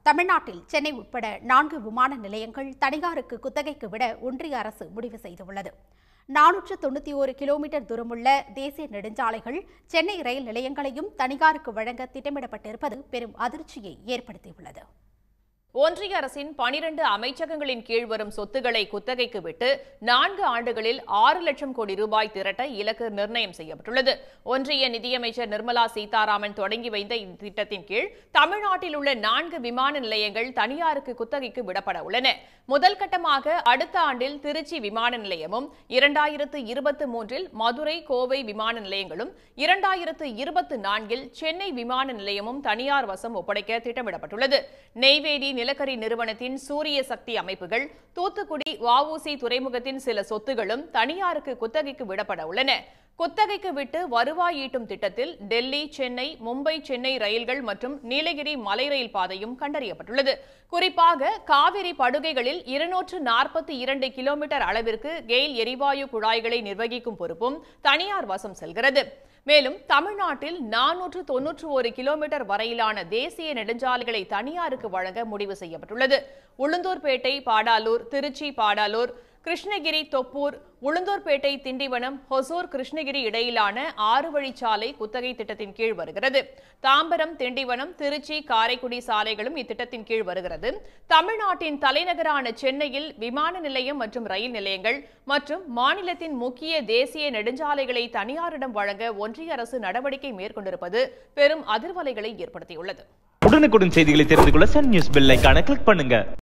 தமிழ்நாட்டில் சென்னை உட்பட நான்கு விமான நிலையங்கள் தனியாருக்கு குத்தகைக்கு விட ஒன்றிய அரசு முடிவு செய்துள்ளது நானூற்று தொண்ணூற்றி ஒரு கிலோமீட்டர் தூரமுள்ள தேசிய நெடுஞ்சாலைகள் சென்னை ரயில் நிலையங்களையும் தனியாருக்கு வழங்க திட்டமிடப்பட்டிருப்பது பெரும் அதிர்ச்சியை ஏற்படுத்தியுள்ளது ஒன்றிய அரசின் பனிரண்டு அமைச்சகங்களின் கீழ் வரும் சொத்துக்களை குத்தகைக்கு விட்டு நான்கு ஆண்டுகளில் ஆறு லட்சம் கோடி ரூபாய் திரட்ட இலக்கு நிர்ணயம் செய்யப்பட்டுள்ளது ஒன்றிய நிதியமைச்சர் நிர்மலா சீதாராமன் தொடங்கி வைத்த இந்த திட்டத்தின் கீழ் தமிழ்நாட்டில் உள்ள நான்கு விமான நிலையங்கள் தனியாருக்கு குத்தகைக்கு விடப்பட உள்ளன முதல் கட்டமாக அடுத்த ஆண்டில் திருச்சி விமான நிலையமும் இரண்டாயிரத்து இருபத்தி மூன்றில் மதுரை கோவை விமான நிலையங்களும் இரண்டாயிரத்து இருபத்தி நான்கில் சென்னை விமான நிலையமும் தனியார் வசம் ஒப்படைக்க திட்டமிடப்பட்டுள்ளது நெய்வேலி நிலக்கரி நிறுவனத்தின் சூரிய சக்தி அமைப்புகள் தூத்துக்குடி வஉசி துறைமுகத்தின் சில சொத்துகளும் தனியாருக்கு குத்தகைக்கு விடப்பட உள்ளன குத்தகைக்கு விட்டு வருவாய் ஈட்டும் திட்டத்தில் டெல்லி சென்னை மும்பை சென்னை ரயில்கள் மற்றும் நீலகிரி மலை ரயில் பாதையும் கண்டறியப்பட்டுள்ளது குறிப்பாக காவிரி படுகைகளில் இருநூற்று நாற்பத்தி இரண்டு கிலோமீட்டர் அளவிற்கு கெயில் எரிவாயு குழாய்களை நிர்வகிக்கும் பொறுப்பும் தனியார் வசம் செல்கிறது மேலும் தமிழ்நாட்டில் நானூற்று தொன்னூற்று ஒரு கிலோமீட்டர் வரையிலான தேசிய நெடுஞ்சாலைகளை தனியாருக்கு வழங்க முடிவு செய்யப்பட்டுள்ளது உளுந்தூர்பேட்டை பாடாலூர் திருச்சி பாடாலூர் கிருஷ்ணகிரி தொப்பூர் உளுந்தூர்பேட்டை திண்டிவனம் ஹொசூர் கிருஷ்ணகிரி இடையிலான ஆறு வழிச்சாலை குத்தகை திட்டத்தின் கீழ் வருகிறது தாம்பரம் திண்டிவனம் திருச்சி காரைக்குடி சாலைகளும் இத்திட்டத்தின் கீழ் வருகிறது தமிழ்நாட்டின் தலைநகரான சென்னையில் விமான நிலையம் மற்றும் ரயில் நிலையங்கள் மற்றும் மாநிலத்தின் முக்கிய தேசிய நெடுஞ்சாலைகளை தனியாரிடம் வழங்க ஒன்றிய அரசு நடவடிக்கை மேற்கொண்டிருப்பது பெரும் அதிர்வலைகளை ஏற்படுத்தியுள்ளது உடனுக்குடன் செய்திகளை தெரிந்து கொள்ள சன் நியூஸ் பெல் ஐகானை கிளிக் பண்ணுங்க